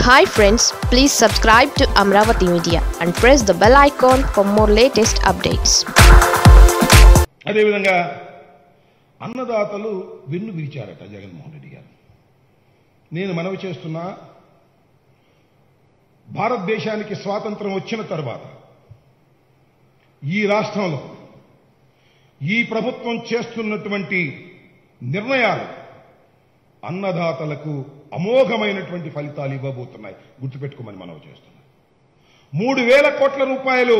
hi friends please subscribe to Amaravati media and press the bell icon for more latest updates అదేవిధంగా అన్నదాతలు వెన్ను విరిచారట జగన్మోహన్ రెడ్డి గారు నేను మనవి చేస్తున్నా భారతదేశానికి స్వాతంత్రం వచ్చిన తర్వాత ఈ రాష్ట్రంలో ఈ ప్రభుత్వం చేస్తున్నటువంటి నిర్ణయాలు అన్నదాతలకు అమోఘమైనటువంటి ఫలితాలు ఇవ్వబోతున్నాయి గుర్తుపెట్టుకోమని మనవి చేస్తున్నాం మూడు వేల కోట్ల రూపాయలు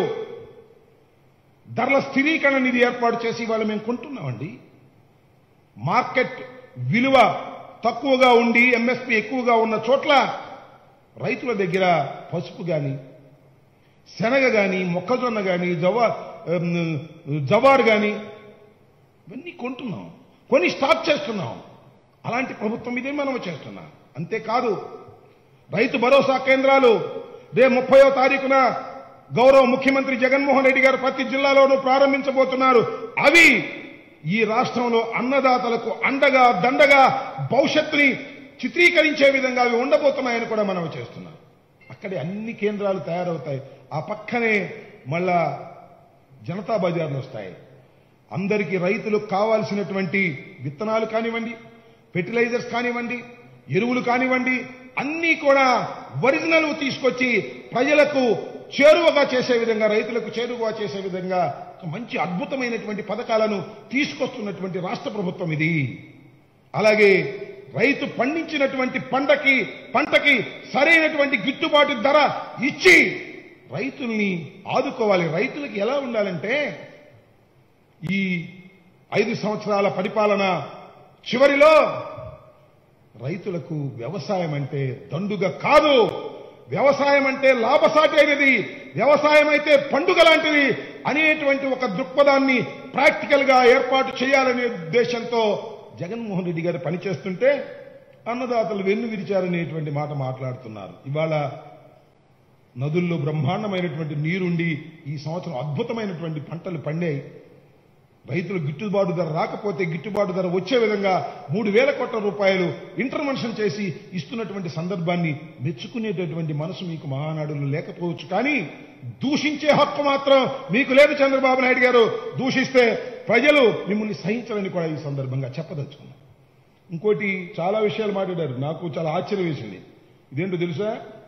ధరల స్థిరీకరణ నిధి ఏర్పాటు చేసి ఇవాళ మేము కొంటున్నామండి మార్కెట్ విలువ తక్కువగా ఉండి ఎంఎస్పి ఎక్కువగా ఉన్న చోట్ల రైతుల దగ్గర పసుపు కానీ శనగ కానీ మొక్కజొన్న కానీ జవా ఉమ్, జవారు కానీ ఇవన్నీ కొంటున్నాం కొని స్టాక్ చేస్తున్నాం అలాంటి ప్రభుత్వం ఇదే మనం చేస్తున్నాం అంతేకాదు రైతు భరోసా కేంద్రాలు రేపు ముప్పయో తారీఖున గౌరవ ముఖ్యమంత్రి జగన్మోహన్ రెడ్డి గారు ప్రతి జిల్లాలోనూ ప్రారంభించబోతున్నారు అవి ఈ రాష్ట్రంలో అన్నదాతలకు అండగా దండగా భవిష్యత్తుని చిత్రీకరించే విధంగా అవి ఉండబోతున్నాయని కూడా మనం చేస్తున్నాం అక్కడే అన్ని కేంద్రాలు తయారవుతాయి ఆ పక్కనే మళ్ళా జనతా బజార్లు వస్తాయి అందరికీ రైతులకు కావాల్సినటువంటి విత్తనాలు కానివ్వండి ఫెర్టిలైజర్స్ కానివ్వండి ఎరువులు కానివ్వండి అన్నీ కూడా ఒరిజినల్ తీసుకొచ్చి ప్రజలకు చేరువగా చేసే విధంగా రైతులకు చేరువగా చేసే విధంగా ఒక మంచి అద్భుతమైనటువంటి పథకాలను తీసుకొస్తున్నటువంటి రాష్ట్ర ప్రభుత్వం ఇది అలాగే రైతు పండించినటువంటి పంటకి పంటకి సరైనటువంటి గిట్టుబాటు ధర ఇచ్చి రైతుల్ని ఆదుకోవాలి రైతులకి ఎలా ఉండాలంటే ఈ ఐదు సంవత్సరాల పరిపాలన చివరిలో రైతులకు వ్యవసాయం అంటే దండుగ కాదు వ్యవసాయం అంటే లాభసాటి అయినది వ్యవసాయం అయితే పండుగ లాంటిది అనేటువంటి ఒక దృక్పథాన్ని ప్రాక్టికల్ గా ఏర్పాటు చేయాలనే ఉద్దేశంతో జగన్మోహన్ రెడ్డి గారు పనిచేస్తుంటే అన్నదాతలు వెన్ను విరిచారనేటువంటి మాట మాట్లాడుతున్నారు ఇవాళ నదుల్లో బ్రహ్మాండమైనటువంటి నీరుండి ఈ సంవత్సరం అద్భుతమైనటువంటి పంటలు పండాయి రైతులు గిట్టుబాటు ధర రాకపోతే గిట్టుబాటు ధర వచ్చే విధంగా మూడు వేల కోట్ల రూపాయలు ఇంటర్వెన్షన్ చేసి ఇస్తున్నటువంటి సందర్భాన్ని మెచ్చుకునేటటువంటి మనసు మీకు మహానాడులో లేకపోవచ్చు కానీ దూషించే హక్కు మాత్రం మీకు లేదు చంద్రబాబు నాయుడు గారు దూషిస్తే ప్రజలు మిమ్మల్ని సహించాలని కూడా ఈ సందర్భంగా చెప్పదలుచుకున్నాం ఇంకోటి చాలా విషయాలు మాట్లాడారు నాకు చాలా ఆశ్చర్యం వేసింది ఇదేంటో తెలుసా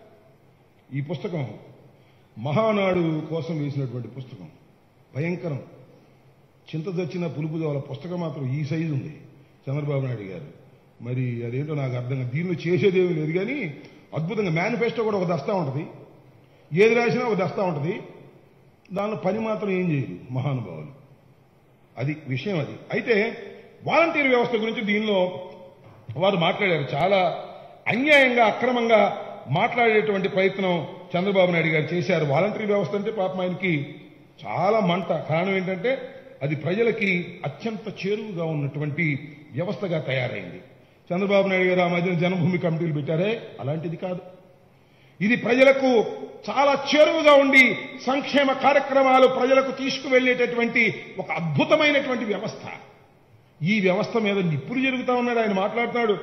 ఈ పుస్తకం మహానాడు కోసం వేసినటువంటి పుస్తకం భయంకరం చింత చచ్చిన పులుపు వాళ్ళ పుస్తకం మాత్రం ఈ సైజు ఉంది చంద్రబాబు నాయుడు గారు మరి అదేంటో నాకు అర్థం కాదు దీనిలో చేసేదేమీ లేదు కానీ అద్భుతంగా మేనిఫెస్టో కూడా ఒక దస్తా ఉంటుంది ఏది రాసినా ఒక దస్తా ఉంటుంది దానిలో పని మాత్రం ఏం చేయరు మహానుభావులు అది విషయం అది అయితే వాలంటీర్ వ్యవస్థ గురించి దీనిలో వారు మాట్లాడారు చాలా అన్యాయంగా అక్రమంగా మాట్లాడేటువంటి ప్రయత్నం చంద్రబాబు నాయుడు గారు చేశారు వాలంటీర్ వ్యవస్థ అంటే పాపం ఆయనకి చాలా మంట కారణం ఏంటంటే అది ప్రజలకి అత్యంత చేరువుగా ఉన్నటువంటి వ్యవస్థగా తయారైంది చంద్రబాబు నాయుడు గారు ఆ మధ్యన జనభూమి కమిటీలు పెట్టారే అలాంటిది కాదు ఇది ప్రజలకు చాలా చేరువుగా ఉండి సంక్షేమ కార్యక్రమాలు ప్రజలకు తీసుకువెళ్లేటటువంటి ఒక అద్భుతమైనటువంటి వ్యవస్థ ఈ వ్యవస్థ మీద నిప్పులు జరుగుతా ఉన్నాడు ఆయన మాట్లాడుతున్నాడు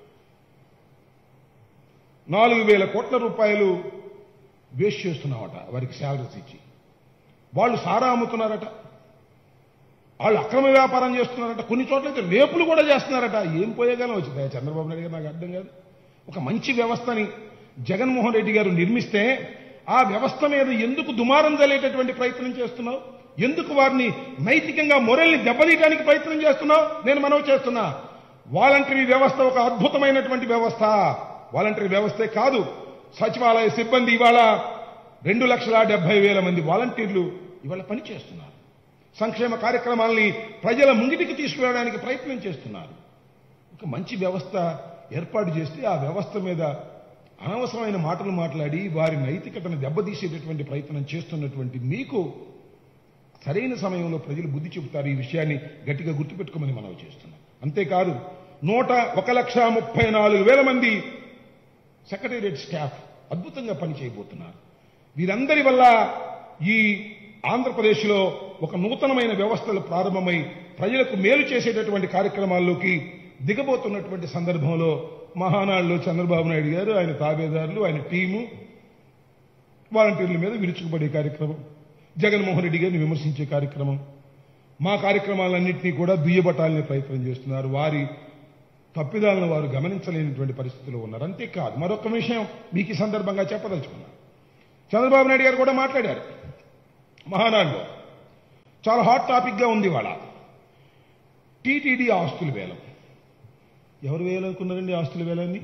నాలుగు వేల కోట్ల రూపాయలు వేస్ట్ చేస్తున్నామట వారికి శాలరీస్ ఇచ్చి వాళ్ళు సారా అమ్ముతున్నారట వాళ్ళు అక్రమ వ్యాపారం చేస్తున్నారట కొన్ని చోట్ల అయితే రేపులు కూడా చేస్తున్నారట ఏం పోయేగానే వచ్చింది చంద్రబాబు నాయుడు గారు నాకు అర్థం కాదు ఒక మంచి వ్యవస్థని జగన్మోహన్ రెడ్డి గారు నిర్మిస్తే ఆ వ్యవస్థ మీద ఎందుకు దుమారం జల్లేటటువంటి ప్రయత్నం చేస్తున్నావు ఎందుకు వారిని నైతికంగా మొరల్ని దెబ్బతీయడానికి ప్రయత్నం చేస్తున్నావు నేను మనవి చేస్తున్నా వాలంటరీ వ్యవస్థ ఒక అద్భుతమైనటువంటి వ్యవస్థ వాలంటరీ వ్యవస్థే కాదు సచివాలయ సిబ్బంది ఇవాళ రెండు లక్షల డెబ్బై వేల మంది వాలంటీర్లు ఇవాళ పనిచేస్తున్నారు సంక్షేమ కార్యక్రమాల్ని ప్రజల ముంగిటికి తీసుకువెళ్ళడానికి ప్రయత్నం చేస్తున్నారు ఒక మంచి వ్యవస్థ ఏర్పాటు చేస్తే ఆ వ్యవస్థ మీద అనవసరమైన మాటలు మాట్లాడి వారి నైతికతను దెబ్బతీసేటటువంటి ప్రయత్నం చేస్తున్నటువంటి మీకు సరైన సమయంలో ప్రజలు బుద్ధి చెబుతారు ఈ విషయాన్ని గట్టిగా గుర్తుపెట్టుకోమని మనం చేస్తున్నాం అంతేకాదు నూట ఒక లక్ష ముప్పై నాలుగు వేల మంది సెక్రటేరియట్ స్టాఫ్ అద్భుతంగా పని చేయబోతున్నారు వీరందరి వల్ల ఈ ఆంధ్రప్రదేశ్లో ఒక నూతనమైన వ్యవస్థలు ప్రారంభమై ప్రజలకు మేలు చేసేటటువంటి కార్యక్రమాల్లోకి దిగబోతున్నటువంటి సందర్భంలో మహానాడులో చంద్రబాబు నాయుడు గారు ఆయన తాబేదారులు ఆయన టీము వాలంటీర్ల మీద విరుచుకుపడే కార్యక్రమం జగన్మోహన్ రెడ్డి గారిని విమర్శించే కార్యక్రమం మా కార్యక్రమాలన్నింటినీ కూడా దుయ్యబట్టాలనే ప్రయత్నం చేస్తున్నారు వారి తప్పిదాలను వారు గమనించలేనటువంటి పరిస్థితిలో ఉన్నారు అంతేకాదు మరొక విషయం మీకు ఈ సందర్భంగా చెప్పదలుచుకున్నాను చంద్రబాబు నాయుడు గారు కూడా మాట్లాడారు మహానాడులో చాలా హాట్ టాపిక్గా ఉంది వాళ్ళ టీటీడీ ఆస్తుల వేలం ఎవరు వేయాలనుకున్నారండి ఆస్తుల వేలాన్ని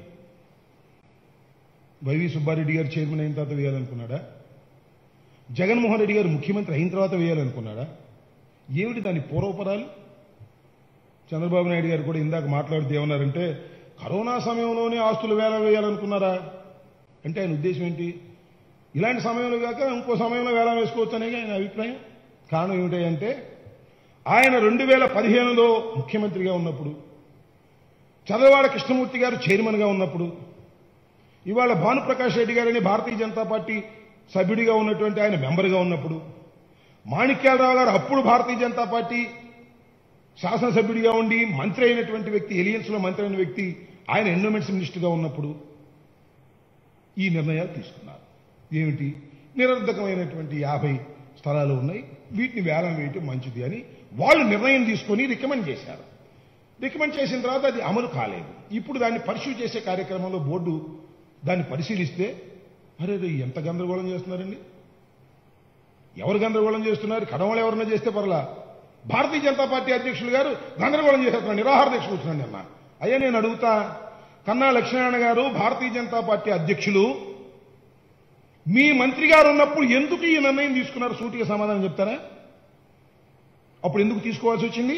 వైవి సుబ్బారెడ్డి గారు చైర్మన్ అయిన తర్వాత వేయాలనుకున్నాడా జగన్మోహన్ రెడ్డి గారు ముఖ్యమంత్రి అయిన తర్వాత వేయాలనుకున్నాడా ఏమిటి దాని పూర్వపరాలు చంద్రబాబు నాయుడు గారు కూడా ఇందాక మాట్లాడుతూ ఏమన్నారంటే కరోనా సమయంలోనే ఆస్తులు వేల వేయాలనుకున్నారా అంటే ఆయన ఉద్దేశం ఏంటి ఇలాంటి సమయంలో కాక ఇంకో సమయంలో వేల వేసుకోవచ్చు అనేది ఆయన అభిప్రాయం కారణం ఏమిటంటే ఆయన రెండు వేల పదిహేనులో ముఖ్యమంత్రిగా ఉన్నప్పుడు చంద్రవాడ కృష్ణమూర్తి గారు చైర్మన్గా ఉన్నప్పుడు ఇవాళ భానుప్రకాష్ రెడ్డి గారని భారతీయ జనతా పార్టీ సభ్యుడిగా ఉన్నటువంటి ఆయన మెంబర్గా ఉన్నప్పుడు మాణిక్యాలరావు గారు అప్పుడు భారతీయ జనతా పార్టీ శాసనసభ్యుడిగా ఉండి మంత్రి అయినటువంటి వ్యక్తి ఎలియన్స్ లో మంత్రి అయిన వ్యక్తి ఆయన ఎండోమెంట్స్ మినిస్టర్గా ఉన్నప్పుడు ఈ నిర్ణయాలు తీసుకున్నారు ఏమిటి నిరర్ధకమైనటువంటి యాభై స్థలాలు ఉన్నాయి వీటిని వేలం వేయటం మంచిది అని వాళ్ళు నిర్ణయం తీసుకొని రికమెండ్ చేశారు రికమెండ్ చేసిన తర్వాత అది అమలు కాలేదు ఇప్పుడు దాన్ని పరిశూ చేసే కార్యక్రమంలో బోర్డు దాన్ని పరిశీలిస్తే అరే రే ఎంత గందరగోళం చేస్తున్నారండి ఎవరు గందరగోళం చేస్తున్నారు కడవలు ఎవరన్నా చేస్తే పర్లా భారతీయ జనతా పార్టీ అధ్యక్షులు గారు గందరగోళం చేసేస్తున్నారు నిరాహార దీక్ష కూర్చున్నాండి అన్న అయ్యా నేను అడుగుతా కన్నా లక్ష్మీనారాయణ గారు భారతీయ జనతా పార్టీ అధ్యక్షులు మీ మంత్రి గారు ఉన్నప్పుడు ఎందుకు ఈ నిర్ణయం తీసుకున్నారు సూటిగా సమాధానం చెప్తారా అప్పుడు ఎందుకు తీసుకోవాల్సి వచ్చింది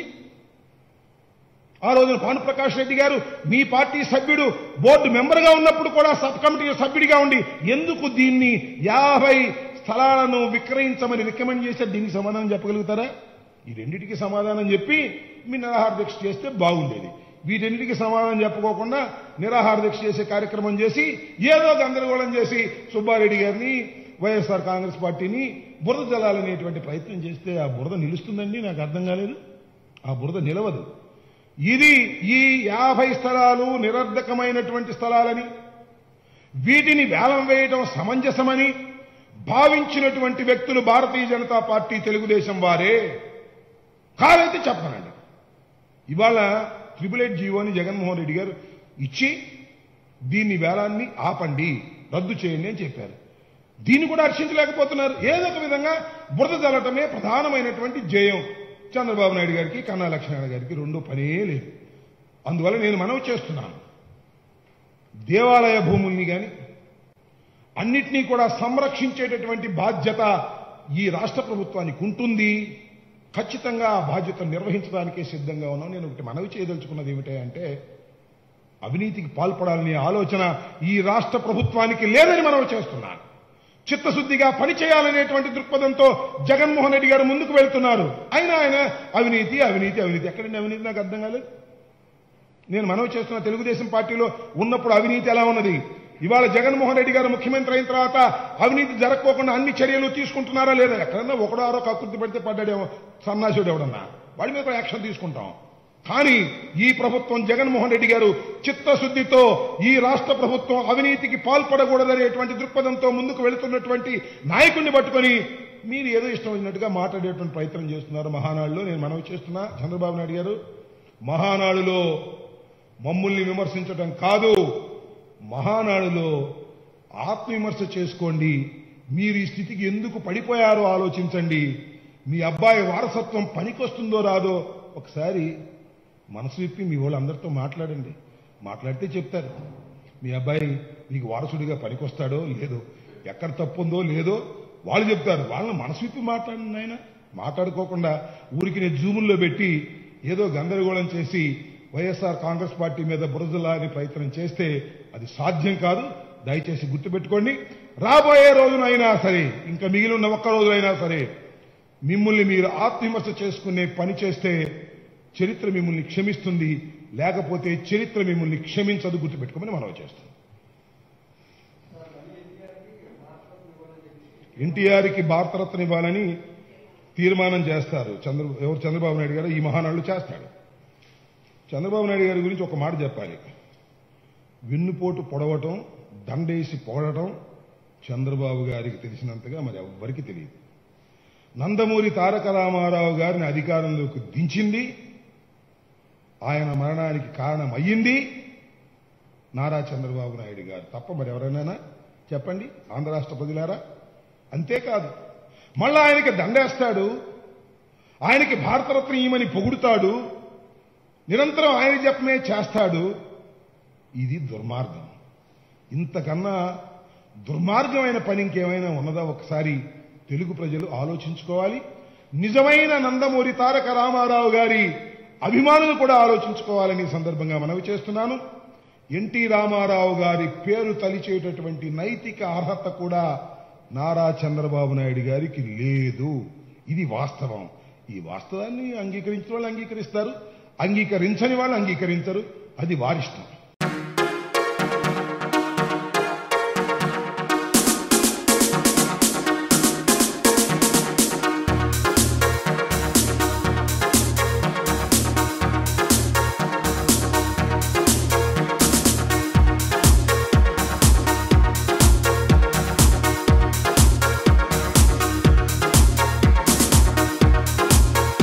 ఆ రోజున భానుప్రకాష్ రెడ్డి గారు మీ పార్టీ సభ్యుడు బోర్డు మెంబర్గా ఉన్నప్పుడు కూడా సబ్ కమిటీ సభ్యుడిగా ఉండి ఎందుకు దీన్ని యాభై స్థలాలను విక్రయించమని రికమెండ్ చేస్తే దీనికి సమాధానం చెప్పగలుగుతారా ఈ రెండింటికి సమాధానం చెప్పి మీ నిరాహార దీక్ష చేస్తే బాగుండేది వీటన్నిటికీ సమాధానం చెప్పుకోకుండా నిరాహార దీక్ష చేసే కార్యక్రమం చేసి ఏదో గందరగోళం చేసి సుబ్బారెడ్డి గారిని వైఎస్ఆర్ కాంగ్రెస్ పార్టీని బురద జలాలనేటువంటి ప్రయత్నం చేస్తే ఆ బురద నిలుస్తుందండి నాకు అర్థం కాలేదు ఆ బురద నిలవదు ఇది ఈ యాభై స్థలాలు నిరర్ధకమైనటువంటి స్థలాలని వీటిని వేలం వేయటం సమంజసమని భావించినటువంటి వ్యక్తులు భారతీయ జనతా పార్టీ తెలుగుదేశం వారే కాదైతే చెప్పనండి ఇవాళ ట్రిపుల్ ఎయిట్ జీవోని జగన్మోహన్ రెడ్డి గారు ఇచ్చి దీన్ని వేలాన్ని ఆపండి రద్దు చేయండి అని చెప్పారు దీన్ని కూడా హర్షించలేకపోతున్నారు ఏదో ఒక విధంగా బురద జల్లటమే ప్రధానమైనటువంటి జయం చంద్రబాబు నాయుడు గారికి కన్నా లక్ష్మణ గారికి రెండో పనే లేదు అందువల్ల నేను మనవి చేస్తున్నాను దేవాలయ భూముల్ని కానీ అన్నిటినీ కూడా సంరక్షించేటటువంటి బాధ్యత ఈ రాష్ట్ర ప్రభుత్వానికి ఉంటుంది ఖచ్చితంగా ఆ బాధ్యత నిర్వహించడానికే సిద్ధంగా ఉన్నాం నేను ఒకటి మనవి చేయదలుచుకున్నది ఏమిటంటే అవినీతికి పాల్పడాలనే ఆలోచన ఈ రాష్ట్ర ప్రభుత్వానికి లేదని మనవి చేస్తున్నాను చిత్తశుద్ధిగా పనిచేయాలనేటువంటి దృక్పథంతో జగన్మోహన్ రెడ్డి గారు ముందుకు వెళ్తున్నారు అయినా ఆయన అవినీతి అవినీతి అవినీతి ఎక్కడండి అవినీతి నాకు అర్థం కాలేదు నేను మనవి చేస్తున్న తెలుగుదేశం పార్టీలో ఉన్నప్పుడు అవినీతి ఎలా ఉన్నది ఇవాళ జగన్మోహన్ రెడ్డి గారు ముఖ్యమంత్రి అయిన తర్వాత అవినీతి జరగకోకుండా అన్ని చర్యలు తీసుకుంటున్నారా లేదా ఎక్కడన్నా ఒకడో ఆరో కకృతి పెడితే పడ్డాడేమో సన్నాసుడు ఎవడన్నా వాడి మీద కూడా యాక్షన్ తీసుకుంటాం కానీ ఈ ప్రభుత్వం జగన్మోహన్ రెడ్డి గారు చిత్తశుద్ధితో ఈ రాష్ట్ర ప్రభుత్వం అవినీతికి పాల్పడకూడదనేటువంటి దృక్పథంతో ముందుకు వెళుతున్నటువంటి నాయకుడిని పట్టుకొని మీరు ఏదో ఇష్టం వచ్చినట్టుగా మాట్లాడేటువంటి ప్రయత్నం చేస్తున్నారు మహానాడులో నేను మనవి చేస్తున్నా చంద్రబాబు నాయుడు గారు మహానాడులో మమ్ముల్ని విమర్శించడం కాదు మహానాడులో ఆత్మవిమర్శ చేసుకోండి మీరు ఈ స్థితికి ఎందుకు పడిపోయారో ఆలోచించండి మీ అబ్బాయి వారసత్వం పనికొస్తుందో రాదో ఒకసారి మనసు విప్పి మీ వాళ్ళందరితో మాట్లాడండి మాట్లాడితే చెప్తారు మీ అబ్బాయి మీకు వారసుడిగా పనికొస్తాడో లేదో ఎక్కడ తప్పు ఉందో లేదో వాళ్ళు చెప్తారు వాళ్ళని మనసు విప్పి మాట్లాడండి ఆయన మాట్లాడుకోకుండా ఊరికి నేను జూముల్లో పెట్టి ఏదో గందరగోళం చేసి వైఎస్ఆర్ కాంగ్రెస్ పార్టీ మీద బురదలాని ప్రయత్నం చేస్తే అది సాధ్యం కాదు దయచేసి గుర్తుపెట్టుకోండి రాబోయే రోజునైనా సరే ఇంకా మిగిలి ఉన్న ఒక్క రోజునైనా సరే మిమ్మల్ని మీరు ఆత్మవిమర్శ చేసుకునే పని చేస్తే చరిత్ర మిమ్మల్ని క్షమిస్తుంది లేకపోతే చరిత్ర మిమ్మల్ని క్షమించదు గుర్తుపెట్టుకోమని మనవి చేస్తాం ఎన్టీఆర్కి భారతరత్న ఇవ్వాలని తీర్మానం చేస్తారు చంద్ర ఎవరు చంద్రబాబు నాయుడు గారు ఈ మహానాడు చేస్తాడు చంద్రబాబు నాయుడు గారి గురించి ఒక మాట చెప్పాలి వెన్నుపోటు పొడవటం దండేసి పొగడటం చంద్రబాబు గారికి తెలిసినంతగా మరి ఎవ్వరికి తెలియదు నందమూరి తారక రామారావు గారిని అధికారంలోకి దించింది ఆయన మరణానికి కారణం అయ్యింది నారా చంద్రబాబు నాయుడు గారు తప్ప మరి ఎవరైనా చెప్పండి ఆంధ్ర రాష్ట్ర ప్రజలారా అంతేకాదు మళ్ళా ఆయనకి దండేస్తాడు ఆయనకి భారతరత్న ఈమని పొగుడుతాడు నిరంతరం ఆయన చెప్పమే చేస్తాడు ఇది దుర్మార్గం ఇంతకన్నా దుర్మార్గమైన పని ఇంకేమైనా ఉన్నదా ఒకసారి తెలుగు ప్రజలు ఆలోచించుకోవాలి నిజమైన నందమూరి తారక రామారావు గారి అభిమానులు కూడా ఆలోచించుకోవాలని ఈ సందర్భంగా మనవి చేస్తున్నాను ఎన్టీ రామారావు గారి పేరు తలిచేటటువంటి నైతిక అర్హత కూడా నారా చంద్రబాబు నాయుడు గారికి లేదు ఇది వాస్తవం ఈ వాస్తవాన్ని అంగీకరించిన వాళ్ళు అంగీకరిస్తారు అంగీకరించని వాళ్ళు అంగీకరించరు అది వారిష్టం